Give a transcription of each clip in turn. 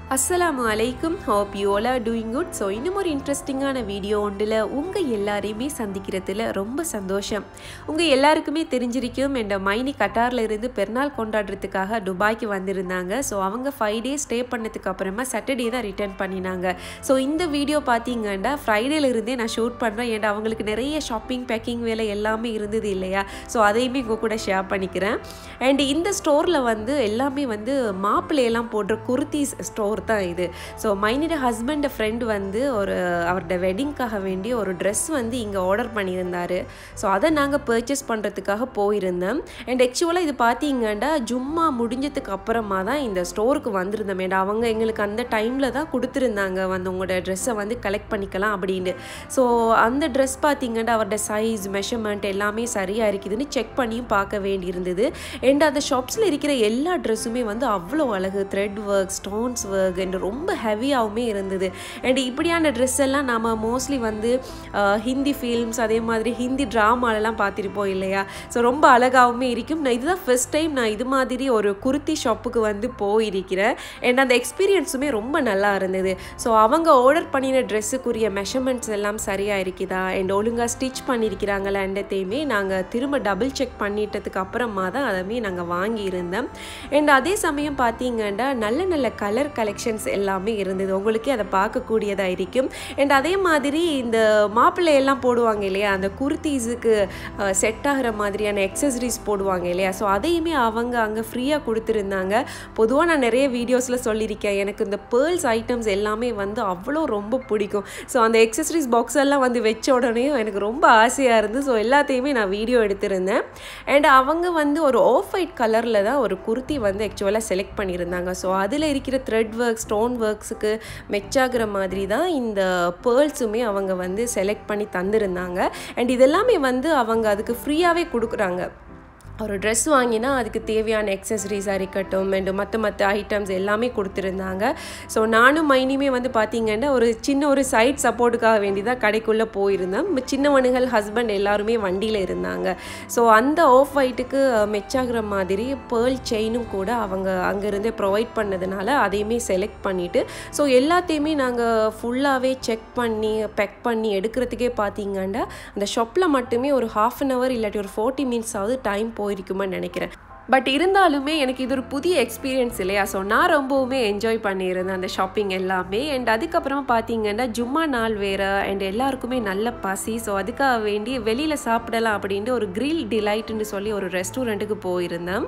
அஸ்ஸலாமு அலைக்கும் hope you all are doing good so இன்னும் ஒரு இன்ட்ரெஸ்டிங்கான வீடியோ ஒன்றில் உங்கள் எல்லாரையுமே சந்திக்கிறதுல ரொம்ப சந்தோஷம் உங்கள் எல்லாருக்குமே தெரிஞ்சிருக்கும் என் மைனி கட்டாரில் இருந்து பெருநாள் கொண்டாடுறதுக்காக துபாய்க்கு வந்திருந்தாங்க ஸோ அவங்க ஃபைவ் டேஸ் ஸ்டே பண்ணதுக்கு அப்புறமா சாட்டர்டே தான் ரிட்டர்ன் பண்ணினாங்க ஸோ இந்த வீடியோ பார்த்தீங்கன்னா ஃப்ரைடேல இருந்தே நான் ஷூட் பண்ணுறேன் ஏன்னா அவங்களுக்கு நிறைய ஷாப்பிங் பேக்கிங் வேலை எல்லாமே இருந்தது இல்லையா ஸோ அதையுமே உங்கள் கூட ஷேர் பண்ணிக்கிறேன் அண்ட் இந்த ஸ்டோரில் வந்து எல்லாமே வந்து மாப்பிள்ளையெல்லாம் போடுற குர்த்திஸ் ஸ்டோர் தான் இது ஸோ மைனியோட ஹஸ்பண்ட் ஃப்ரெண்ட் வந்து ஒரு அவரோட வெட்டிங்க்காக வேண்டி ஒரு ட்ரெஸ் வந்து இங்கே ஆர்டர் பண்ணியிருந்தாரு ஸோ அதை நாங்கள் பர்ச்சேஸ் பண்ணுறதுக்காக போயிருந்தோம் அண்ட் ஆக்சுவலாக இது பார்த்தீங்கன்னா ஜும்மா முடிஞ்சதுக்கு அப்புறமா தான் இந்த ஸ்டோருக்கு வந்திருந்தோம் ஏன்னா அவங்க எங்களுக்கு அந்த டைமில் தான் கொடுத்துருந்தாங்க வந்து உங்களோட ட்ரெஸ்ஸை வந்து கலெக்ட் பண்ணிக்கலாம் அப்படின்னு ஸோ அந்த ட்ரெஸ் பார்த்தீங்கன்னா அவரோட சைஸ் மெஷர்மெண்ட் எல்லாமே சரியாக இருக்குதுன்னு செக் பண்ணியும் பார்க்க வேண்டியிருந்தது அண்ட் அந்த ஷாப்ஸில் இருக்கிற எல்லா ட்ரெஸ்ஸுமே வந்து அவ்வளோ அழகு thread work stones work and ரொம்ப ஹெவியாகவுமே இருந்தது அண்ட் இப்படியான ட்ரெஸ் எல்லாம் நாம் மோஸ்ட்லி வந்து அஹ், ஹிந்தி ஃபில்ம்ஸ் அதே மாதிரி ஹிந்தி ட்ராமாலெல்லாம் பார்த்துருப்போம் இல்லையா ஸோ ரொம்ப அழகாகவுமே இருக்கும் நான் இதுதான் ஃபர்ஸ்ட் டைம் நான் இது மாதிரி ஒரு குர்த்தி ஷாப்புக்கு வந்து போயிருக்கிறேன் அண்ட் அந்த எக்ஸ்பீரியன்ஸுமே ரொம்ப நல்லா இருந்தது ஸோ அவங்க ஆர்டர் பண்ணின ட்ரெஸ்ஸுக்குரிய மெஷர்மெண்ட்ஸ் எல்லாம் சரியாக இருக்குதா அண்ட் ஒழுங்காக ஸ்டிச் பண்ணியிருக்கிறாங்களா என்றதையுமே நாங்கள் திரும்ப டபுள் செக் பண்ணிட்டதுக்கு அப்புறமா தான் அதமே நாங்கள் வாங்கியிருந்தோம் அண்ட் அதே சமயம் பார்த்தீங்கன்னா நல்ல நல்ல கலர் கலெக்ஷன்ஸ் எல்லாமே இருந்தது உங்களுக்கே அதை பார்க்கக்கூடியதாக இருக்கும் அண்ட் அதே மாதிரி இந்த மாப்பிள்ளை எல்லாம் போடுவாங்க இல்லையா அந்த குர்த்தீஸுக்கு செட் ஆகிற மாதிரியான எக்ஸசரிஸ் போடுவாங்க இல்லையா ஸோ அதையுமே அவங்க அங்கே ஃப்ரீயாக கொடுத்துருந்தாங்க பொதுவாக நான் நிறைய வீடியோஸில் சொல்லியிருக்கேன் எனக்கு இந்த பேர்ல்ஸ் ஐட்டம்ஸ் எல்லாமே வந்து அவ்வளோ ரொம்ப பிடிக்கும் ஸோ அந்த எக்ஸசரிஸ் பாக்ஸ் எல்லாம் வந்து வச்ச உடனே எனக்கு ரொம்ப ஆசையாக இருந்து ஸோ எல்லாத்தையுமே நான் வீடியோ எடுத்திருந்தேன் அண்ட் அவங்க வந்து ஒரு ஆஃப் ஒயிட் கலரில் தான் ஒரு குர்த்தி வந்து ஆக்சுவலாக செலக்ட் பண்ணியிருந்தாங்க ஸோ அதில் இருக்கிற த்ரெட் ஒர்க் ஸ்டோன் ஒர்க்ஸுக்கு மெச்சாகிற மாதிரி தான் இந்த பேர்ல்ஸுமே அவங்க வந்து செலக்ட் பண்ணி தந்திருந்தாங்க அண்ட் இதெல்லாமே வந்து அவங்க அதுக்கு ஃப்ரீயாகவே கொடுக்குறாங்க ஒரு ட்ரெஸ் வாங்கினா அதுக்கு தேவையான எக்ஸசரிஸாக இருக்கட்டும் அண்ட் மற்ற மற்ற ஐட்டம்ஸ் எல்லாமே கொடுத்துருந்தாங்க ஸோ நானும் மைனியுமே வந்து பார்த்தீங்கன்னா ஒரு சின்ன ஒரு சைட் சப்போர்ட்டுக்காக வேண்டி தான் கடைக்குள்ளே போயிருந்தேன் ம- சின்னவனுகள் ஹஸ்பண்ட் எல்லாருமே வண்டியில் இருந்தாங்க ஸோ அந்த ஆஃப் ஒயிட்டுக்கு மெச்சாகிற மாதிரி பேர்ல் செயினும் கூட அவங்க அங்கேருந்தே ப்ரொவைட் பண்ணதுனால அதையுமே செலக்ட் பண்ணிவிட்டு ஸோ எல்லாத்தையுமே நாங்கள் ஃபுல்லாகவே செக் பண்ணி பேக் பண்ணி எடுக்கிறதுக்கே பார்த்தீங்கன்னா அந்த ஷாப்பில் மட்டுமே ஒரு ஹாஃப் அன் ஹவர் இல்லாட்டி ஒரு ஃபார்ட்டி மினிட்ஸ் ஆகுது டைம் போயிருக்குமான்னு நினைக்கிறேன் பட் இருந்தாலுமே எனக்கு இது ஒரு புதிய எக்ஸ்பீரியன்ஸ் இல்லையா ஸோ நான் ரொம்பவுமே என்ஜாய் பண்ணியிருந்தேன் அந்த ஷாப்பிங் எல்லாமே அண்ட் அதுக்கப்புறமா பார்த்தீங்கன்னா ஜும்மா நாள் வேறு அண்ட் எல்லாருக்குமே நல்ல பசி ஸோ அதுக்காக வேண்டி வெளியில் சாப்பிடலாம் அப்படின்ட்டு ஒரு கிரில் டிலைட்னு சொல்லி ஒரு ரெஸ்டாரண்ட்டுக்கு போயிருந்தேன்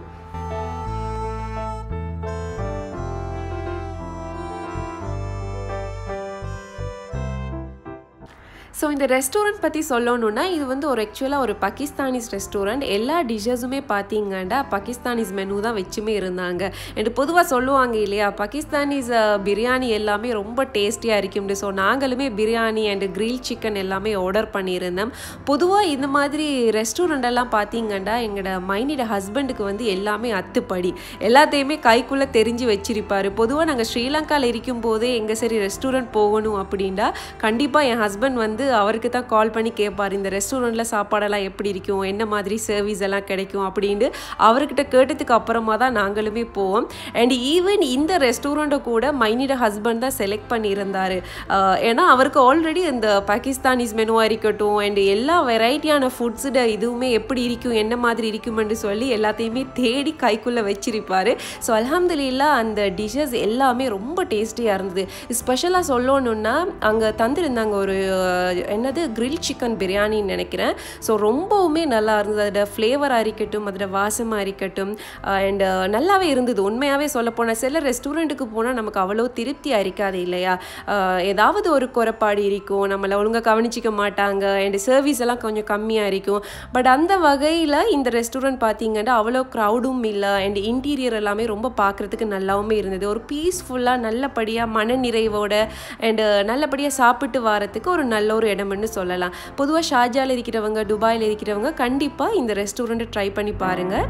ஸோ இந்த ரெஸ்டாரண்ட் பற்றி சொல்லணும்னா இது வந்து ஒரு ஆக்சுவலாக ஒரு பாகிஸ்தானிஸ் ரெஸ்டாரண்ட் எல்லா டிஷ்ஷஸுமே பார்த்தீங்கன்னா பாகிஸ்தானிஸ் மெனு தான் வச்சுமே இருந்தாங்க எனக்கு பொதுவாக சொல்லுவாங்க இல்லையா பாகிஸ்தானிஸ் அஹ், பிரியாணி எல்லாமே ரொம்ப டேஸ்டியாக இருக்கும்னு ஸோ நாங்களுமே பிரியாணி அண்ட் கிரில் சிக்கன் எல்லாமே ஆர்டர் பண்ணியிருந்தோம் பொதுவாக இந்த மாதிரி ரெஸ்டாரண்ட் எல்லாம் பார்த்தீங்கன்னா எங்களோட மைனியோட ஹஸ்பண்டுக்கு வந்து எல்லாமே அத்துப்படி எல்லாத்தையுமே கைக்குள்ளே தெரிஞ்சு வச்சிருப்பாரு பொதுவாக நாங்கள் ஸ்ரீலங்காவில் இருக்கும் போதே எங்கே சரி ரெஸ்டாரண்ட் போகணும் அப்படின்னா கண்டிப்பாக என் ஹஸ்பண்ட் வந்து அவருக்கு தான் கால் பண்ணி கேட்பார் இந்த ரெஸ்டாரண்ட்டில் சாப்பாடெல்லாம் எப்படி இருக்கும் என்ன மாதிரி சர்வீஸ் எல்லாம் கிடைக்கும் அப்படின்ட்டு அவர்கிட்ட கேட்டதுக்கு அப்புறமா தான் நாங்களுமே போவோம் அண்ட் ஈவன் இந்த ரெஸ்டாரண்ட்டை கூட மைனியோட ஹஸ்பண்ட் தான் செலக்ட் பண்ணியிருந்தார் ஏன்னா அவருக்கு ஆல்ரெடி இந்த பாகிஸ்தானிஸ் மெனுவாக இருக்கட்டும் அண்ட் எல்லா வெரைட்டியான ஃபுட்ஸோட இதுவுமே எப்படி இருக்கும் என்ன மாதிரி இருக்குமென்று சொல்லி எல்லாத்தையுமே தேடி கைக்குள்ளே வச்சிருப்பார் ஸோ அல்ஹம்துலில்லா அந்த டிஷ்ஷஸ் எல்லாமே ரொம்ப டேஸ்டியாக இருந்தது ஸ்பெஷலாக சொல்லணுன்னா அங்கே தந்திருந்தாங்க ஒரு அஹ், என்னது கிரில் சிக்கன் பிரியாணின்னு நினைக்கிறேன் ஸோ ரொம்பவுமே நல்லா இருந்தது அதோட ஃப்ளேவராக இருக்கட்டும் அதோட வாசமாக இருக்கட்டும் அண்ட் நல்லாவே இருந்தது உண்மையாகவே சொல்லப்போனால் சில ரெஸ்டாரண்ட்டுக்கு போனால் நமக்கு அவ்வளோ திருப்தியாக இருக்காது இல்லையா அஹ், ஏதாவது ஒரு குறைபாடு இருக்கும் நம்மளை ஒழுங்காக கவனிச்சிக்க மாட்டாங்க அண்ட் சர்வீஸ் எல்லாம் கொஞ்சம் கம்மியாக இருக்கும் பட் அந்த வகையில் இந்த ரெஸ்டாரண்ட் பார்த்தீங்கன்னா அவ்வளோ க்ரௌடும் இல்லை அண்ட் இன்டீரியர் எல்லாமே ரொம்ப பார்க்குறதுக்கு நல்லாவுமே இருந்தது ஒரு பீஸ்ஃபுல்லாக நல்லபடியாக மனநிறைவோட அண்டு நல்லபடியாக சாப்பிட்டு வரத்துக்கு ஒரு நல்ல ஒரு இடம்னு சொல்லலாம் பொதுவாக ஷார்ஜாவில் இருக்கிறவங்க துபாயில் இருக்கிறவங்க கண்டிப்பாக இந்த ரெஸ்டாரண்ட்டை ட்ரை பண்ணி பாருங்கள்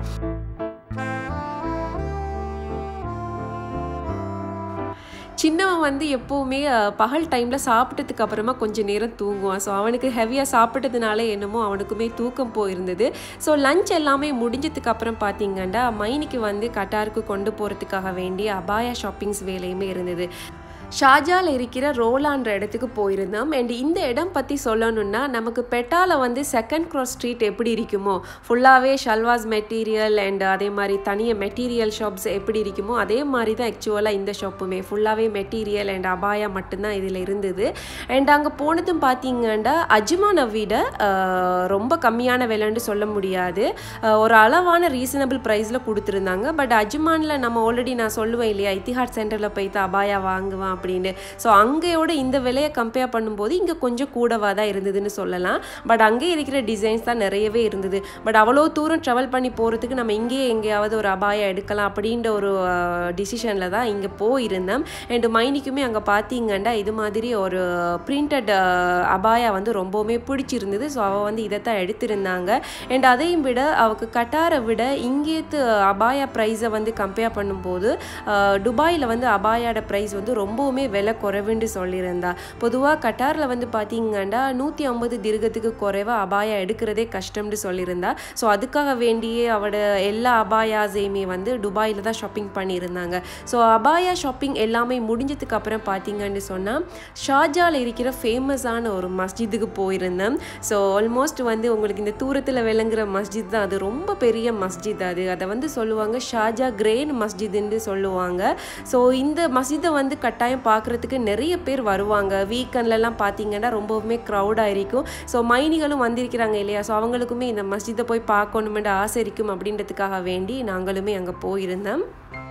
சின்னவன் வந்து எப்போவுமே அஹ், பகல் டைமில் சாப்பிட்டதுக்கு அப்புறமா கொஞ்சம் நேரம் தூங்குவான் ஸோ அவனுக்கு ஹெவியாக சாப்பிட்டதுனால என்னமோ அவனுக்குமே தூக்கம் போயிருந்தது ஸோ லஞ்ச் எல்லாமே முடிஞ்சதுக்கு அப்புறம் பார்த்தீங்கன்னா மைனிக்கு வந்து கட்டாருக்கு கொண்டு போகிறதுக்காக வேண்டிய அபாயா ஷாப்பிங்ஸ் வேலையுமே இருந்தது ஷாஜால இருக்கிற ரோலான்ற இடத்துக்கு போயிருந்தோம் அண்ட் இந்த இடம் பற்றி சொல்லணும்னா நமக்கு பெட்டால வந்து செகண்ட் கிராஸ் ஸ்ட்ரீட் எப்படி இருக்குமோ ஃபுல்லாகவே ஷல்வாஸ் மெட்டீரியல் அண்ட் அதே மாதிரி தனியாக மெட்டீரியல் ஷாப்ஸ் எப்படி இருக்குமோ அதே மாதிரி தான் ஆக்சுவலாக இந்த ஷாப்புமே ஃபுல்லாகவே மெட்டீரியல் அண்ட் அபாயா மட்டும்தான் இதில் இருந்தது அண்ட் அங்கே போனதும் பார்த்தீங்கன்னா அஜ்மானை விட ஆஹ், ரொம்ப கம்மியான விலைன்னு சொல்ல முடியாது ஆஹ், ஒரு அளவான ரீசனபிள் ப்ரைஸில் கொடுத்துருந்தாங்க பட் அஜ்மானில் நம்ம ஆல்ரெடி நான் சொல்லுவேன் இல்லையா இத்திஹாட் சென்டரில் போய்த்து அபாயா வாங்குவேன் அப்படின்னு ஸோ அங்கேயோட இந்த விலையை கம்பேர் பண்ணும்போது இங்கே கொஞ்சம் கூடவாக தான் இருந்ததுன்னு சொல்லலாம் பட் அங்கே இருக்கிற டிசைன்ஸ் தான் நிறையவே இருந்தது பட் அவ்வளோ தூரம் ட்ராவல் பண்ணி போகிறதுக்கு நம்ம இங்கேயே எங்கேயாவது ஒரு அபாயா எடுக்கலாம் அப்படின்ற ஒரு டிசிஷனில் தான் இங்கே போயிருந்தோம் அண்ட் மைனிக்குமே அங்கே பார்த்தீங்கன்னா இது மாதிரி ஒரு பிரிண்டட் அபாயா வந்து ரொம்பவுமே பிடிச்சிருந்தது ஸோ அவள் வந்து இதைத்தான் எடுத்திருந்தாங்க அண்ட் அதையும் விட அவൾക്ക് கட்டாரை விட இங்கேத்து அபாயா ப்ரைஸை வந்து கம்பேர் பண்ணும்போது துபாயில் வந்து அபாயோட ப்ரைஸ் வந்து ரொம்பவுமே விலை குறைவுன்னு சொல்லியிருந்தா பொதுவாக கட்டாரில் வந்து பார்த்தீங்கன்னா நூற்றி ஐம்பது திருகத்துக்கு குறைவாக அபாயா எடுக்கிறதே கஷ்டம்னு சொல்லியிருந்தா ஸோ அதுக்காக வேண்டியே அவட எல்லா அபாயாஸையுமே வந்து துபாயில் தான் ஷாப்பிங் பண்ணியிருந்தாங்க ஸோ அபாயா ஷாப்பிங் எல்லாமே முடிஞ்சதுக்கு அப்புறம் பார்த்தீங்கன்னு சொன்னால் ஷாஜாவில் இருக்கிற ஃபேமஸான ஒரு மஸ்ஜிதுக்கு போயிருந்தேன் ஸோ ஆல்மோஸ்ட் வந்து உங்களுக்கு இந்த தூரத்தில் விளங்குற மஸ்ஜித் தான் அது ரொம்ப பெரிய மஸ்ஜித் அது அதை வந்து சொல்லுவாங்க ஷாஜா கிரேன் மஸ்ஜிதுன்னு சொல்லுவாங்க ஸோ இந்த மஸ்ஜிதை வந்து கட்டாயம் பார்க்குறதுக்கு நிறைய பேர் வருவாங்க வீக்கெண்ட்லலாம் பார்த்தீங்கன்னா ரொம்பவுமே க்ரௌடாக இருக்கும் ஸோ மைனிகளும் வந்திருக்கிறாங்க இல்லையா ஸோ அவங்களுக்குமே இந்த மஸ்ஜிதை போய் பார்க்கணுமென்ற ஆசை இருக்கும் அப்படின்றதுக்காக வேண்டி நாங்களுமே அங்கே போயிருந்தோம்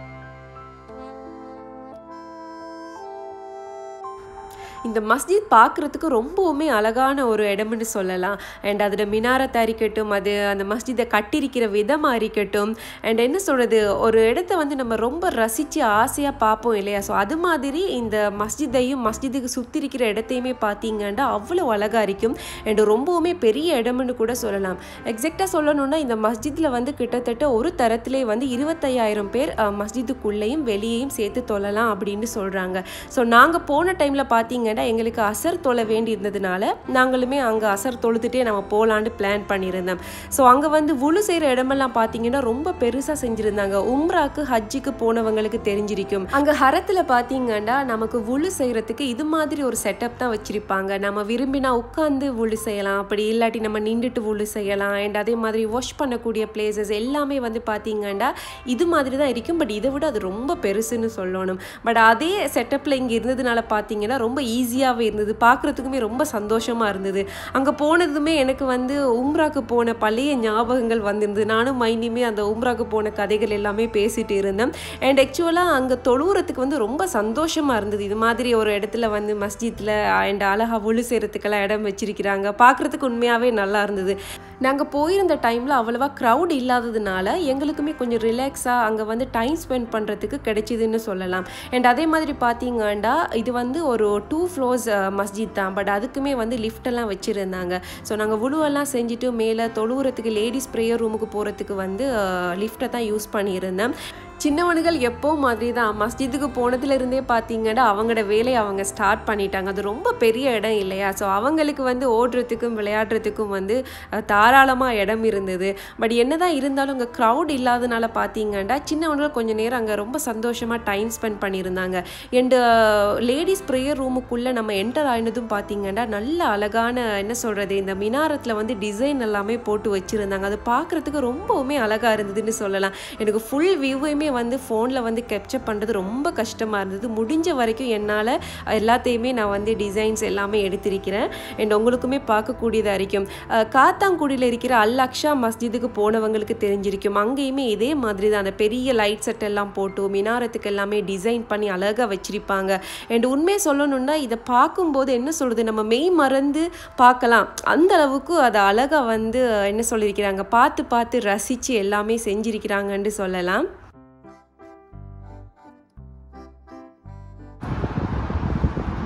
இந்த மஸ்ஜித் பார்க்குறதுக்கு ரொம்பவுமே அழகான ஒரு இடம்னு சொல்லலாம் அண்ட் அதோட மினாரத்தை இருக்கட்டும் அது அந்த மஸ்ஜிதை கட்டியிருக்கிற விதமாக இருக்கட்டும் அண்ட் என்ன சொல்கிறது ஒரு இடத்த வந்து நம்ம ரொம்ப ரசித்து ஆசையாக பார்ப்போம் இல்லையா ஸோ அது மாதிரி இந்த மஸ்ஜிதையும் மஸ்ஜிதுக்கு சுற்றி இருக்கிற இடத்தையுமே பார்த்தீங்கன்னா அவ்வளோ அழகாக இருக்கும் அண்ட் ரொம்பவுமே பெரிய இடம்னு கூட சொல்லலாம் எக்ஸாக்டாக சொல்லணும்னா இந்த மஸ்ஜிதில் வந்து கிட்டத்தட்ட ஒரு தரத்திலே வந்து இருபத்தையாயிரம் பேர் அஹ், மஸ்ஜிதுக்குள்ளேயும் வெளியேயும் சேர்த்து தொழலாம் அப்படின்னு சொல்கிறாங்க ஸோ நாங்கள் போன டைமில் பார்த்தீங்கன்னா எங்களுக்கு அசர் தொழ வேண்டி இருந்ததுனால நாங்களுமே அங்கே அசர் தொழுதுட்டே நம்ம போகலான்னு பிளான் பண்ணியிருந்தோம் ஸோ அங்கே வந்து உழு செய்கிற இடமெல்லாம் பார்த்தீங்கன்னா ரொம்ப பெருசாக செஞ்சுருந்தாங்க உம்ராக்கு ஹஜ்ஜுக்கு போனவங்களுக்கு தெரிஞ்சிருக்கும் அங்கே ஹரத்தில் பார்த்தீங்கன்னா நமக்கு உழு செய்கிறதுக்கு இது மாதிரி ஒரு செட்டப் தான் வச்சுருப்பாங்க நம்ம விரும்பினா உட்காந்து உழு செய்யலாம் அப்படி இல்லாட்டி நம்ம நின்றுட்டு உழு செய்யலாம் அண்ட் அதே மாதிரி வாஷ் பண்ணக்கூடிய பிளேசஸ் எல்லாமே வந்து பார்த்தீங்கன்னா இது மாதிரி தான் இருக்கும் பட் இதை விட அது ரொம்ப பெருசுன்னு சொல்லணும் பட் அதே செட்டப்பில் இங்கே இருந்ததுனால பார்த்தீங்கன்னா ரொம்ப ஈஸியாகவே இருந்தது பார்க்குறதுக்குமே ரொம்ப சந்தோஷமாக இருந்தது அங்கே போனதுமே எனக்கு வந்து உம்ராக்கு போன பழைய ஞாபகங்கள் வந்திருந்தது நானும் மைனியுமே அந்த உம்ராக்கு போன கதைகள் எல்லாமே பேசிட்டு இருந்தேன் அண்ட் ஆக்சுவலாக அங்கே தொழுவுறதுக்கு வந்து ரொம்ப சந்தோஷமாக இருந்தது இது மாதிரி ஒரு இடத்துல வந்து மஸ்ஜித்தில் அண்ட் அழகாக ஒழு செய்கிறதுக்கெல்லாம் இடம் வச்சிருக்கிறாங்க பார்க்குறதுக்கு உண்மையாகவே நல்லா இருந்தது நாங்கள் போயிருந்த டைமில் அவ்வளோவா க்ரௌட் இல்லாததுனால எங்களுக்குமே கொஞ்சம் ரிலாக்ஸாக அங்கே வந்து டைம் ஸ்பெண்ட் பண்ணுறதுக்கு கிடைச்சிதுன்னு சொல்லலாம் அண்ட் அதே மாதிரி பார்த்தீங்கன்னா இது வந்து ஒரு டூ ஃப்ளோர்ஸ் மஸ்ஜித் தான் பட் அதுக்குமே வந்து லிஃப்டெல்லாம் வச்சுருந்தாங்க ஸோ நாங்கள் உழுவெல்லாம் செஞ்சுட்டு மேலே தொழுவுறதுக்கு லேடிஸ் ப்ரேயர் ரூமுக்கு போகிறதுக்கு வந்து லிஃப்ட்டை தான் யூஸ் பண்ணியிருந்தேன் சின்னவனுகள் எப்போ மாதிரி தான் மஸ்ஜிதுக்கு போனதுலேருந்தே பார்த்தீங்கன்னா அவங்களோட வேலையை அவங்க ஸ்டார்ட் பண்ணிட்டாங்க அது ரொம்ப பெரிய இடம் இல்லையா ஸோ அவங்களுக்கு வந்து ஓடுறதுக்கும் விளையாடுறதுக்கும் வந்து தாராளமாக இடம் இருந்தது பட் என்னதான் இருந்தாலும் அங்கே க்ரௌட் இல்லாதனால பார்த்தீங்கன்னா சின்னவனுகள் கொஞ்சம் நேரம் அங்கே ரொம்ப சந்தோஷமாக டைம் ஸ்பெண்ட் பண்ணியிருந்தாங்க அண்டு லேடிஸ் ப்ரேயர் ரூமுக்குள்ளே நம்ம என்டர் ஆயினதும் பார்த்தீங்கன்னா நல்ல அழகான என்ன சொல்கிறது இந்த மினாரத்தில் வந்து டிசைன் எல்லாமே போட்டு வச்சுருந்தாங்க அது பார்க்குறதுக்கு ரொம்பவுமே அழகாக இருந்ததுன்னு சொல்லலாம் எனக்கு ஃபுல் வியூவையுமே வந்து ஃபோனில் வந்து கேப்சர் பண்ணுறது ரொம்ப கஷ்டமாக இருந்தது முடிஞ்ச வரைக்கும் என்னால் எல்லாத்தையுமே நான் வந்து டிசைன்ஸ் எல்லாமே எடுத்திருக்கிறேன் அண்ட் உங்களுக்குமே பார்க்கக்கூடியதாக இருக்கும் அஹ் காத்தாங்குடியில் இருக்கிற அல் அக்ஷா மஸ்ஜிதுக்கு போனவங்களுக்கு தெரிஞ்சிருக்கும் அங்கேயுமே இதே மாதிரி தான் அந்த பெரிய லைட் செட் எல்லாம் போட்டு மினாரத்துக்கு எல்லாமே டிசைன் பண்ணி அழகாக வச்சிருப்பாங்க அண்ட் உண்மையை சொல்லணும்னா இதை பார்க்கும்போது என்ன சொல்கிறது நம்ம மெய் மறந்து பார்க்கலாம் அந்த அளவுக்கு அதை அழகாக வந்து என்ன சொல்லியிருக்கிறாங்க பார்த்து பார்த்து ரசித்து எல்லாமே செஞ்சிருக்கிறாங்கன்னு சொல்லலாம்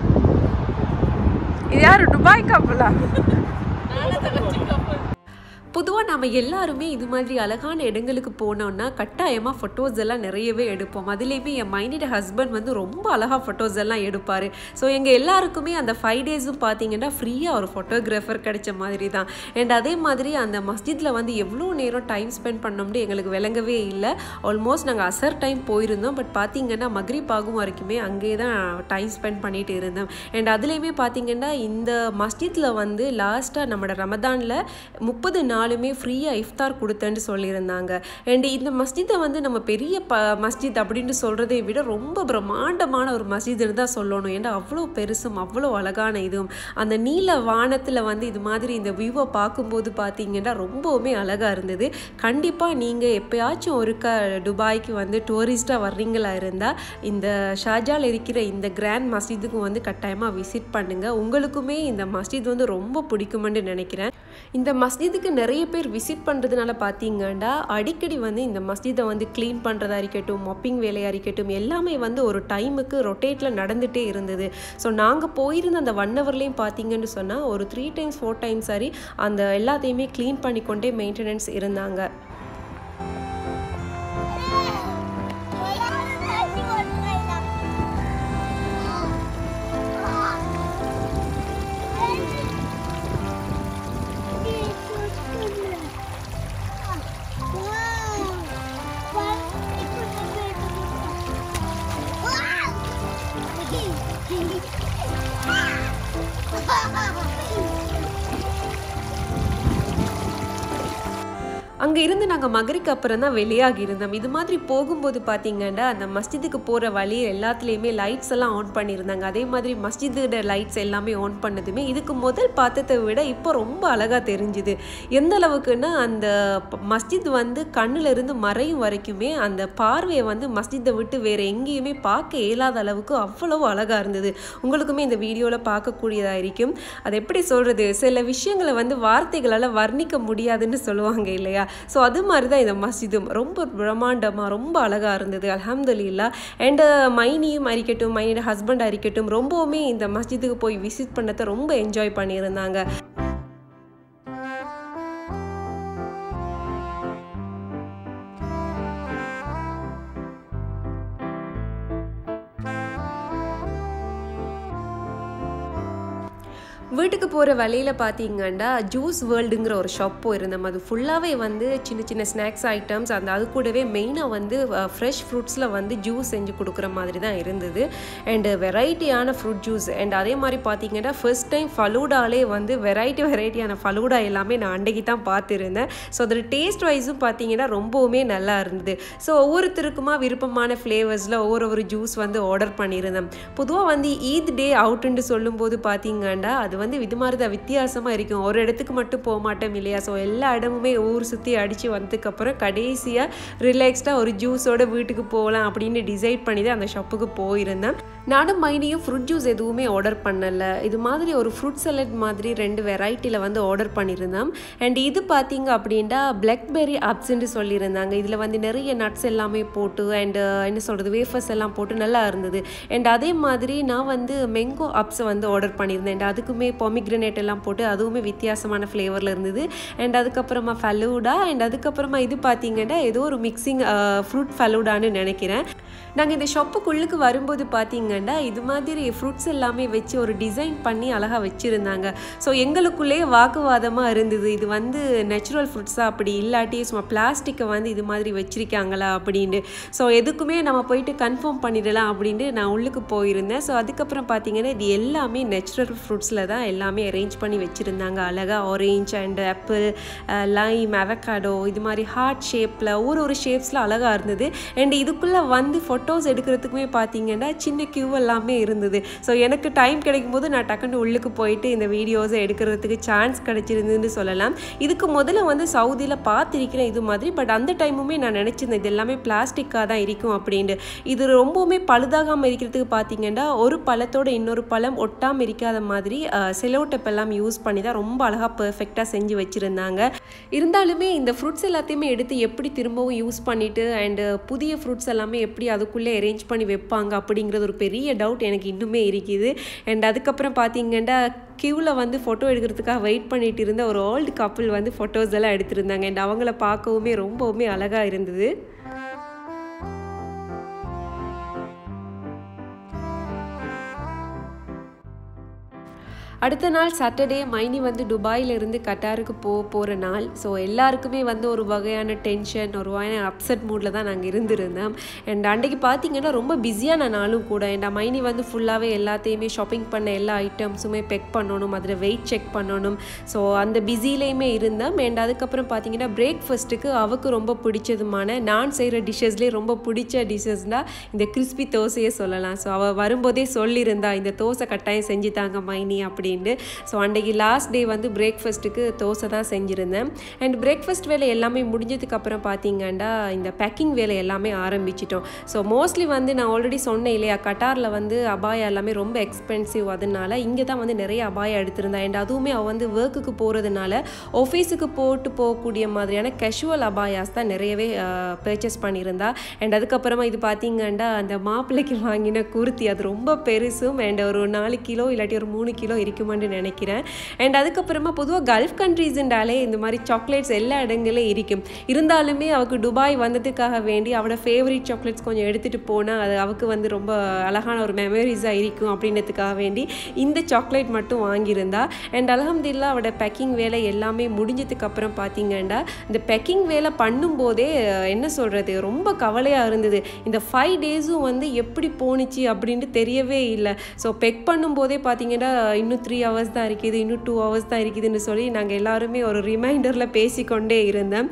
இது யாரு துபாய் கப்பலா பொதுவாக நம்ம எல்லாருமே இது மாதிரி அழகான இடங்களுக்கு போனோம்னா கட்டாயமாக ஃபோட்டோஸ் எல்லாம் நிறையவே எடுப்போம் அதுலேயுமே என் மைனியோட ஹஸ்பண்ட் வந்து ரொம்ப அழகாக ஃபோட்டோஸ் எல்லாம் எடுப்பார் ஸோ எங்கள் எல்லாருக்குமே அந்த ஃபைவ் டேஸும் பார்த்தீங்கன்னா ஃப்ரீயாக ஒரு ஃபோட்டோகிராஃபர் கிடைச்ச மாதிரி தான் அண்ட் அதே மாதிரி அந்த மஸ்ஜிதில் வந்து எவ்வளோ நேரம் டைம் ஸ்பெண்ட் பண்ணோம்னு எங்களுக்கு விளங்கவே இல்லை ஆல்மோஸ்ட் நாங்கள் அசர் டைம் போயிருந்தோம் பட் பார்த்தீங்கன்னா மக்ரிப் ஆகும் வரைக்குமே அங்கேயே தான் டைம் ஸ்பெண்ட் பண்ணிட்டு இருந்தோம் அண்ட் அதுலேயுமே பார்த்தீங்கன்னா இந்த மஸ்ஜிதில் வந்து லாஸ்ட்டாக நம்மளோட ரமதானில் முப்பது நாளுமே ஃப்ரீயாக இஃப்தார் கொடுத்தேன்னு சொல்லியிருந்தாங்க அண்ட் இந்த மஸ்ஜிதை வந்து நம்ம பெரிய ப மஸ்ஜித் அப்படின்னு சொல்கிறதை விட ரொம்ப பிரம்மாண்டமான ஒரு மஸ்ஜிதுன்னு தான் சொல்லணும் ஏன்னா அவ்வளோ பெருசும் அவ்வளோ அழகான இதுவும் அந்த நீல வானத்தில் வந்து இது மாதிரி இந்த வியூவை பார்க்கும்போது பார்த்தீங்கன்னா ரொம்பவுமே அழகாக இருந்தது கண்டிப்பாக நீங்கள் எப்பயாச்சும் ஒருக்க துபாய்க்கு வந்து டூரிஸ்ட்டாக வர்றீங்களா இருந்தால் இந்த ஷாஜால் இருக்கிற இந்த கிராண்ட் மஸ்ஜிதுக்கு வந்து கட்டாயமாக விசிட் பண்ணுங்கள் உங்களுக்குமே இந்த மஸ்ஜித் வந்து ரொம்ப பிடிக்குமென்னு நினைக்கிறேன் இந்த மஸ்ஜிதுக்கு நிறைய பேர் விசிட் பண்ணுறதுனால பார்த்தீங்கன்னா அடிக்கடி வந்து இந்த மஸ்ஜிதை வந்து க்ளீன் பண்ணுறதா இருக்கட்டும் மொப்பிங் வேலையாக இருக்கட்டும் எல்லாமே வந்து ஒரு டைமுக்கு ரொட்டேட்டில் நடந்துகிட்டே இருந்தது ஸோ நாங்கள் போயிருந்த அந்த ஒன் ஹவர்லேயும் பார்த்தீங்கன்னு சொன்னால் ஒரு த்ரீ டைம்ஸ் ஃபோர் டைம்ஸ் சரி அந்த எல்லாத்தையுமே க்ளீன் பண்ணிக்கொண்டே மெயின்டெனன்ஸ் இருந்தாங்க அங்கே இருந்து நாங்கள் மகரிக்கு அப்புறம் தான் வெளியாகி இருந்தோம் இது மாதிரி போகும்போது பார்த்தீங்கன்னா அந்த மஸ்ஜிதுக்கு போகிற வழி எல்லாத்துலேயுமே லைட்ஸ் எல்லாம் ஆன் பண்ணியிருந்தாங்க அதே மாதிரி மஸ்ஜிதோட லைட்ஸ் எல்லாமே ஆன் பண்ணதுமே இதுக்கு முதல் பார்த்ததை விட இப்போ ரொம்ப அழகாக தெரிஞ்சுது எந்த அளவுக்குன்னா அந்த மஸ்ஜித் வந்து கண்ணில் இருந்து மறையும் வரைக்குமே அந்த பார்வையை வந்து மஸ்ஜிதை விட்டு வேறு எங்கேயுமே பார்க்க இயலாத அளவுக்கு அவ்வளவு அழகாக இருந்தது உங்களுக்குமே இந்த வீடியோவில் பார்க்கக்கூடியதாக இருக்கும் அது எப்படி சொல்கிறது சில விஷயங்களை வந்து வார்த்தைகளால் வர்ணிக்க முடியாதுன்னு சொல்லுவாங்க இல்லையா ஸோ அது மாதிரி தான் இந்த மஸ்ஜிதும் ரொம்ப பிரம்மாண்டமாக ரொம்ப அழகாக இருந்தது அலமதுல்லா அண்டு மைனியும் அறிக்கட்டும் மைனியோட ஹஸ்பண்ட் அறிக்கட்டும் ரொம்பவுமே இந்த மஸ்ஜிதுக்கு போய் விசிட் பண்ணதை ரொம்ப என்ஜாய் பண்ணியிருந்தாங்க வீட்டுக்கு போகிற வழியில் பார்த்தீங்கன்னா ஜூஸ் வேர்ல்டுங்கிற ஒரு ஷாப் போயிருந்தோம் அது ஃபுல்லாகவே வந்து சின்ன சின்ன ஸ்நாக்ஸ் ஐட்டம்ஸ் அந்த அது கூடவே மெயினாக வந்து ஃப்ரெஷ் ஃப்ரூட்ஸில் வந்து ஜூஸ் செஞ்சு கொடுக்குற மாதிரி தான் இருந்தது அண்டு வெரைட்டியான ஃப்ரூட் ஜூஸ் அண்ட் அதே மாதிரி பார்த்தீங்கன்னா ஃபர்ஸ்ட் டைம் ஃபலூடாலே வந்து வெரைட்டி வெரைட்டியான ஃபலூடா எல்லாமே நான் அன்றைக்கி தான் பார்த்துருந்தேன் ஸோ அதோட டேஸ்ட் வைஸும் பார்த்தீங்கன்னா ரொம்பவுமே நல்லா இருந்தது ஸோ ஒவ்வொருத்தருக்குமா விருப்பமான ஃப்ளேவர்ஸில் ஒவ்வொரு ஒரு ஜூஸ் வந்து ஆர்டர் பண்ணியிருந்தேன் பொதுவாக வந்து ஈத் டே அவுட்டுன்னு சொல்லும்போது பார்த்தீங்கன்னா அது வந்து இது மாதிரி தான் வித்தியாசமாக இருக்கும் ஒரு இடத்துக்கு மட்டும் போக மாட்டோம் இல்லையா ஸோ எல்லா இடமுமே ஊர் சுற்றி அடித்து வந்ததுக்கப்புறம் கடைசியாக ரிலாக்ஸ்டாக ஒரு ஜூஸோட வீட்டுக்கு போகலாம் அப்படின்னு டிசைட் பண்ணி தான் அந்த ஷாப்புக்கு போயிருந்தேன் நானும் மைனியும் ஃப்ரூட் ஜூஸ் எதுவுமே ஆர்டர் பண்ணலை இது மாதிரி ஒரு ஃப்ரூட் சலட் மாதிரி ரெண்டு வெரைட்டியில் வந்து ஆர்டர் பண்ணியிருந்தோம் அண்ட் இது பார்த்தீங்க அப்படின்னா பிளாக்பெர்ரி அப்ஸ்ன்னு சொல்லியிருந்தாங்க இதில் வந்து நிறைய நட்ஸ் எல்லாமே போட்டு அண்ட் என்ன சொல்கிறது வேஃபர்ஸ் எல்லாம் போட்டு நல்லா இருந்தது அண்ட் அதே மாதிரி நான் வந்து மெங்கோ அப்ஸை வந்து ஆர்டர் பண்ணியிருந்தேன் அண்ட் அதுக்குமே பொமிக்ரனேட் எல்லாம் போட்டு அதுவுமே வித்தியாசமான ஃப்ளேவரில் இருந்தது அண்ட் அதுக்கப்புறமா ஃபலூடா அண்ட் அதுக்கப்புறமா இது பார்த்தீங்கன்னா ஏதோ ஒரு மிக்சிங் ஃப்ரூட் ஃபலூடான்னு நினைக்கிறேன் நாங்கள் இந்த ஷாப்புக்குள்ளுக்கு வரும்போது பார்த்தீங்கன்னா இது மாதிரி ஃப்ரூட்ஸ் எல்லாமே வச்சு ஒரு டிசைன் பண்ணி அழகாக வச்சுருந்தாங்க ஸோ எங்களுக்குள்ளேயே வாக்குவாதமாக இருந்தது இது வந்து நேச்சுரல் ஃப்ரூட்ஸாக அப்படி இல்லாட்டி சும்மா பிளாஸ்டிக்கை வந்து இது மாதிரி வச்சுருக்காங்களா அப்படின்னு ஸோ எதுக்குமே நம்ம போயிட்டு கன்ஃபார்ம் பண்ணிடலாம் அப்படின்ட்டு நான் உள்ளுக்கு போயிருந்தேன் ஸோ அதுக்கப்புறம் பார்த்தீங்கன்னா இது எல்லாமே நேச்சுரல் ஃப்ரூட்ஸில் தான் எல்லாமே அரேஞ்ச் பண்ணி வச்சுருந்தாங்க அழகாக orange and apple lime avocado இது மாதிரி ஹார்ட் ஷேப்பில் ஒரு ஒரு ஷேப்ஸில் அழகாக இருந்தது அண்ட் இதுக்குள்ளே வந்து ஃபோட்டோஸ் எடுக்கிறதுக்குமே பார்த்தீங்கன்னா சின்ன கியூ எல்லாமே இருந்தது ஸோ எனக்கு டைம் கிடைக்கும் போது நான் டக்குன்னு உள்ளுக்கு போயிட்டு இந்த வீடியோஸை எடுக்கிறதுக்கு சான்ஸ் கிடைச்சிருந்துன்னு சொல்லலாம் இதுக்கு முதல்ல வந்து சவுதியில் பார்த்துருக்கிறேன் இது மாதிரி பட் அந்த டைமுமே நான் நினச்சிருந்தேன் இது எல்லாமே பிளாஸ்டிக்காக தான் இருக்கும் அப்படின்ட்டு இது ரொம்பவுமே பழுதாகாமல் இருக்கிறதுக்கு பார்த்தீங்கன்னா ஒரு பழத்தோட இன்னொரு பழம் ஒட்டாமல் இருக்காத மாதிரி செலோ டெப் எல்லாம் யூஸ் பண்ணி தான் ரொம்ப அழகாக பர்ஃபெக்டாக செஞ்சு வச்சுருந்தாங்க இருந்தாலுமே இந்த ஃப்ரூட்ஸ் எல்லாத்தையுமே எடுத்து எப்படி திரும்பவும் யூஸ் பண்ணிவிட்டு அண்டு புதிய ஃப்ரூட்ஸ் எல்லாமே எப்படி அதுக்குள்ளே அரேஞ்ச் பண்ணி வைப்பாங்க அப்படிங்கிறது ஒரு பெரிய டவுட் எனக்கு இன்னுமே இருக்குது அண்ட் அதுக்கப்புறம் பார்த்தீங்கன்னா க்யூவில் வந்து ஃபோட்டோ எடுக்கிறதுக்காக வெயிட் பண்ணிட்டு இருந்த ஒரு ஓல்டு கப்புள் வந்து ஃபோட்டோஸ் எல்லாம் எடுத்திருந்தாங்க அண்ட் அவங்கள பார்க்கவுமே ரொம்பவுமே அழகாக இருந்தது அடுத்த நாள் சாட்டர்டே மைனி வந்து துபாயிலிருந்து கட்டாருக்கு போக போகிற நாள் ஸோ எல்லாருக்குமே வந்து ஒரு வகையான டென்ஷன் ஒரு வகையான அப்செட் மூடில் தான் நாங்கள் இருந்திருந்தோம் அண்ட் அன்றைக்கு பார்த்தீங்கன்னா ரொம்ப பிஸியான நாளும் கூட அண்ட் மைனி வந்து ஃபுல்லாகவே எல்லாத்தையுமே ஷாப்பிங் பண்ண எல்லா ஐட்டம்ஸுமே பெக் பண்ணணும் அதில் வெயிட் செக் பண்ணணும் ஸோ அந்த பிஸிலையுமே இருந்தோம் அண்ட் அதுக்கப்புறம் பார்த்தீங்கன்னா பிரேக்ஃபாஸ்ட்டுக்கு அவருக்கு ரொம்ப பிடிச்சதுமான நான் செய்கிற டிஷ்ஷஸ்லேயே ரொம்ப பிடிச்ச டிஷ்ஷஸ்னால் இந்த கிறிஸ்பி தோசையே சொல்லலாம் ஸோ அவள் வரும்போதே சொல்லியிருந்தா இந்த தோசை கட்டாயம் செஞ்சு தாங்க மைனி அப்படின்னு ஸோ அன்றைக்கி லாஸ்ட் டே வந்து பிரேக்ஃபாஸ்ட்டுக்கு தோசை தான் செஞ்சுருந்தேன் அண்ட் பிரேக்ஃபாஸ்ட் வேலை எல்லாமே முடிஞ்சதுக்கப்புறம் பார்த்தீங்கன்னா இந்த பேக்கிங் வேலை எல்லாமே ஆரம்பிச்சிட்டோம் ஸோ மோஸ்ட்லி வந்து நான் ஆல்ரெடி சொன்னேன் இல்லையா கட்டாரில் வந்து அபாயா எல்லாமே ரொம்ப எக்ஸ்பென்சிவ் அதனால இங்கே தான் வந்து நிறைய அபாயம் எடுத்திருந்தேன் அண்ட் அதுவுமே அவள் வந்து ஒர்க்குக்கு போகிறதுனால ஆஃபீஸுக்கு போட்டு போகக்கூடிய மாதிரியான கேஷுவல் அபாயாஸ் தான் நிறையவே பர்ச்சேஸ் பண்ணியிருந்தா அண்ட் அதுக்கப்புறமா இது பார்த்தீங்கன்னா அந்த மாப்பிள்ளைக்கு வாங்கின குர்த்தி அது ரொம்ப பெருசும் அண்ட் ஒரு நாலு கிலோ இல்லாட்டி ஒரு மூணு கிலோ இருக்குமான்னு நினைக்கிறேன் அண்ட் அதுக்கப்புறமா பொதுவாக கல்ஃப் கண்ட்ரீஸுண்டாலே இந்த மாதிரி சாக்லேட்ஸ் எல்லா இடங்களையும் இருக்கும் இருந்தாலுமே அவൾക്ക് துபாய் வந்ததுக்காக வேண்டி அவளோட ஃபேவரட் சாக்லேட்ஸ் கொஞ்சம் எடுத்துகிட்டு போனால் அது அவൾക്ക് வந்து ரொம்ப அழகான ஒரு மெமரிஸாக இருக்கும் அப்படின்றதுக்காக வேண்டி இந்த சாக்லேட் மட்டும் வாங்கியிருந்தா அண்ட் அலமதுல்லா அவட பேக்கிங் வேலை எல்லாமே முடிஞ்சதுக்கப்புறம் பார்த்தீங்கன்னா இந்த பேக்கிங் வேலை பண்ணும்போதே என்ன சொல்கிறது ரொம்ப கவலையாக இருந்தது இந்த ஃபைவ் டேஸும் வந்து எப்படி போணுச்சு அப்படின்ட்டு தெரியவே இல்லை ஸோ பெக் பண்ணும்போதே பார்த்தீங்கன்னா இன்னும் த்ரீ ஹவர்ஸ் தான் இருக்குது இன்னும் டூ ஹவர்ஸ் தான் இருக்குதுன்னு சொல்லி நாங்கள் எல்லாருமே ஒரு ரிமைண்டரில் பேசிக்கொண்டே இருந்தோம்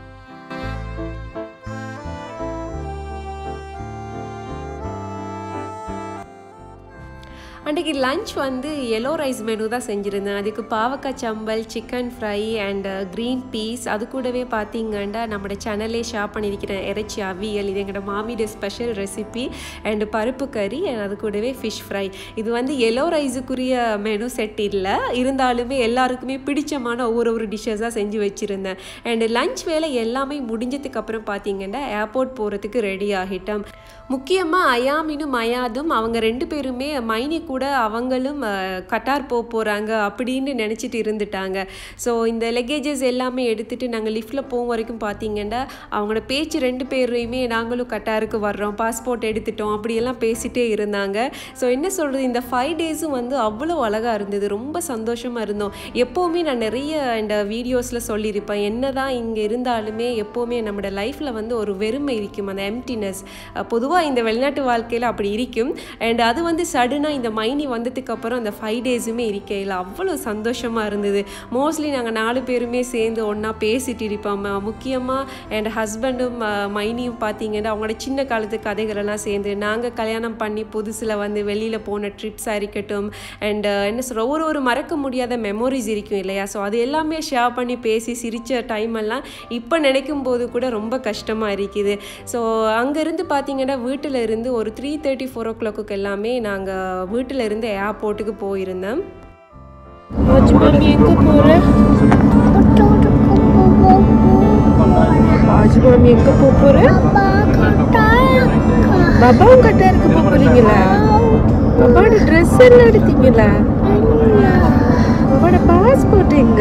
அன்றைக்கி லஞ்ச் வந்து எல்லோ ரைஸ் மெனு தான் செஞ்சுருந்தேன் அதுக்கு பாவக்காய் சம்பல் chicken fry and green peas அது கூடவே பார்த்தீங்கன்னா நம்மளோட சேனல்லே ஷேர் பண்ணியிருக்கிறேன் இறைச்சி அவியல் இது எங்களோட மாமியோட ஸ்பெஷல் ரெசிபி அண்ட் பருப்பு கறி அண்ட் அது கூடவே ஃபிஷ் ஃப்ரை இது வந்து எல்லோ ரைஸுக்குரிய மெனு செட் இல்லை இருந்தாலுமே எல்லாருக்குமே பிடிச்சமான ஒவ்வொரு ஒரு டிஷ்ஷஸாக செஞ்சு வச்சுருந்தேன் அண்ட் லஞ்ச் வேலை எல்லாமே முடிஞ்சதுக்கப்புறம் பார்த்தீங்கன்னா ஏர்போர்ட் போகிறதுக்கு ரெடி ஆகிட்டோம் முக்கியமாக அயாமினும் மயாதும் அவங்க ரெண்டு பேருமே மைனி கூட அவங்களும் கட்டார் போக போகிறாங்க அப்படின்னு நினச்சிட்டு இருந்துட்டாங்க ஸோ இந்த லெக்கேஜஸ் எல்லாமே எடுத்துகிட்டு நாங்கள் லிஃப்ட்டில் போகும் வரைக்கும் பார்த்தீங்கன்னா அவங்களோட பேச்சு ரெண்டு பேரையுமே நாங்களும் கட்டாருக்கு வர்றோம் பாஸ்போர்ட் எடுத்துட்டோம் அப்படியெல்லாம் பேசிகிட்டே இருந்தாங்க ஸோ என்ன சொல்கிறது இந்த ஃபைவ் டேஸும் வந்து அவ்வளோ அழகாக இருந்தது ரொம்ப சந்தோஷமாக இருந்தோம் எப்போவுமே நான் நிறைய இந்த வீடியோஸில் சொல்லியிருப்பேன் என்ன தான் இங்கே இருந்தாலுமே எப்போவுமே நம்மளோட லைஃப்பில் வந்து ஒரு வெறுமை இருக்கும் அந்த எம்டினஸ் பொதுவாக இந்த வெளிநாட்டு வாழ்க்கையில் அப்படி இருக்கும் அண்ட் அது வந்து சடனாக இந்த மைனி வந்ததுக்கு அப்புறம் அந்த ஃபைவ் டேஸுமே இருக்கையில் அவ்வளோ சந்தோஷமாக இருந்தது மோஸ்ட்லி நாங்கள் நாலு பேருமே சேர்ந்து ஒன்றா பேசிட்டு இருப்போம் முக்கியமாக என் ஹஸ்பண்டும் மைனியும் பார்த்தீங்கன்னா அவங்களோட சின்ன காலத்து கதைகளெல்லாம் சேர்ந்து நாங்கள் கல்யாணம் பண்ணி புதுசில் வந்து வெளியில் போன ட்ரிப்ஸாக இருக்கட்டும் அண்ட் என்ன சொல்கிற ஒரு ஒரு மறக்க முடியாத மெமோரிஸ் இருக்கும் இல்லையா ஸோ அது எல்லாமே ஷேர் பண்ணி பேசி சிரித்த டைம் எல்லாம் இப்போ நினைக்கும் போது கூட ரொம்ப கஷ்டமாக இருக்குது ஸோ அங்கேருந்து பார்த்தீங்கன்னா வீட்டில் இருந்து ஒரு த்ரீ தேர்ட்டி ஃபோர் ஓ கிளாக்கு எல்லாமே நாங்கள் வீட்டில் இருந்து ஏர்போர்ட்டுக்கு போயிருந்தோம் எங்கே போகிற ஆஜ் மாமி எங்கே போக போகிற பாபாவும் கட்டாருக்கு போக போகிறீங்களா பாபாவோட ட்ரெஸ் எல்லாம் எடுத்தீங்களா பாபாவோட பாஸ்போர்ட் எங்க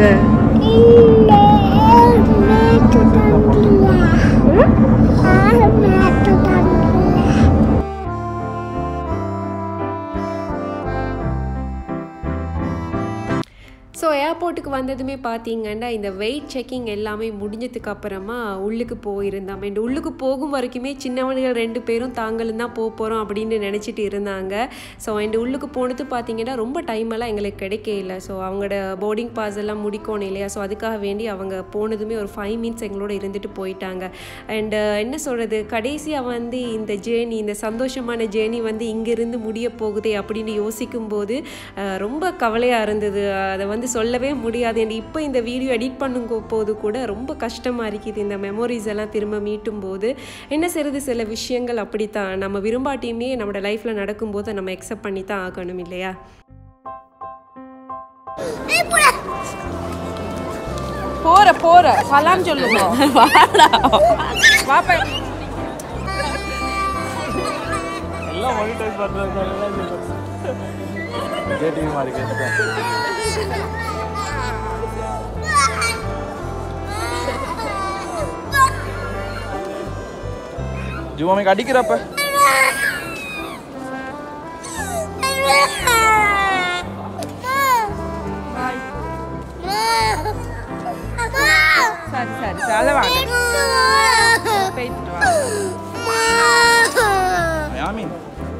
ஸோ ஏர்போர்ட்டுக்கு வந்ததுமே பார்த்தீங்கன்னா இந்த வெயிட் செக்கிங் எல்லாமே முடிஞ்சதுக்கு அப்புறமா உள்ளுக்கு போயிருந்தோம் அண்ட் உள்ளுக்கு போகும் வரைக்குமே சின்னவனுகள் ரெண்டு பேரும் தாங்களும் தான் போக போகிறோம் அப்படின்னு நினச்சிட்டு இருந்தாங்க ஸோ அண்ட் உள்ளுக்கு போனது பார்த்தீங்கன்னா ரொம்ப டைம் எல்லாம் எங்களுக்கு கிடைக்கல ஸோ அவங்களோட போர்டிங் பாஸ் எல்லாம் முடிக்கணும் இல்லையா ஸோ அதுக்காக வேண்டி அவங்க போனதுமே ஒரு ஃபைவ் மினிட்ஸ் எங்களோட இருந்துட்டு போயிட்டாங்க அண்ட் என்ன சொல்கிறது கடைசியாக வந்து இந்த ஜேர்னி இந்த சந்தோஷமான ஜேர்னி வந்து இங்கேருந்து முடிய போகுதே அப்படின்னு யோசிக்கும் போது ரொம்ப கவலையாக இருந்தது அதை வந்து சொல்லவே முடியாது அண்ட் இப்போ இந்த வீடியோ எடிட் பண்ணும் போது கூட ரொம்ப கஷ்டமாக இருக்குது இந்த மெமோரிஸ் எல்லாம் திரும்ப மீட்டும் போது என்ன செய்கிறது சில விஷயங்கள் அப்படித்தான் நம்ம விரும்பாட்டியுமே நம்மளோட லைஃப்பில் நடக்கும்போது நம்ம எக்ஸப்ட் பண்ணி தான் ஆகணும் இல்லையா போற போற சலாம் சொல்லுங்க வாப்பா எல்லாம் மானிட்டரைஸ் பண்றது விஜய் டிவி மாதிரி கேட்டு ஜுவாமிக்கு அடிக்கிறப்ப சரி சரி சரி அதை வாங்க போயிட்டு வா யாமின்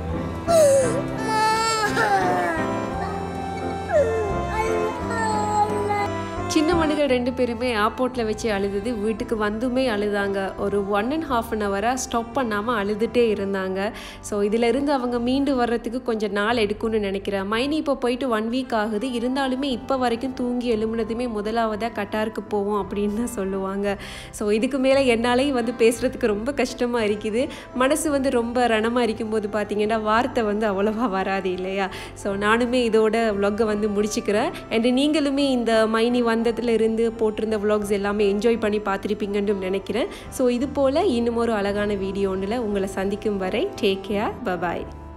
சின்ன மனுகள் ரெண்டு பேருமே ஏர்போர்ட்டில் வச்சு அழுதுது வீட்டுக்கு வந்துமே அழுதாங்க ஒரு ஒன் அண்ட் ஹாஃப் அன் ஹவராக ஸ்டாப் பண்ணாமல் அழுதுகிட்டே இருந்தாங்க ஸோ இதிலிருந்து அவங்க மீண்டு வர்றதுக்கு கொஞ்சம் நாள் எடுக்கும்னு நினைக்கிறேன் மைனி இப்போ போயிட்டு ஒன் வீக் ஆகுது இருந்தாலுமே இப்போ வரைக்கும் தூங்கி எழும்புனதுமே முதலாவதாக கட்டாருக்கு போவோம் அப்படின்னு தான் சொல்லுவாங்க ஸோ இதுக்கு மேலே என்னாலேயும் வந்து பேசுகிறதுக்கு ரொம்ப கஷ்டமாக இருக்குது மனசு வந்து ரொம்ப ரணமாக இருக்கும்போது பார்த்தீங்கன்னா வார்த்தை வந்து அவ்வளோவா வராது இல்லையா ஸோ நானுமே இதோட vlog-அ வந்து முடிச்சுக்கிறேன் அண்ட் நீங்களுமே இந்த மைனி வந்ததுல இருந்து போட்டிருந்த vlogs எல்லாமே என்ஜாய் பண்ணி பார்த்துருப்பீங்கன்னு நினைக்கிறேன் ஸோ இது போல் இன்னும் ஒரு அழகான வீடியோ ஒன்றில் உங்களை சந்திக்கும் வரை டேக் கேர் பபாய்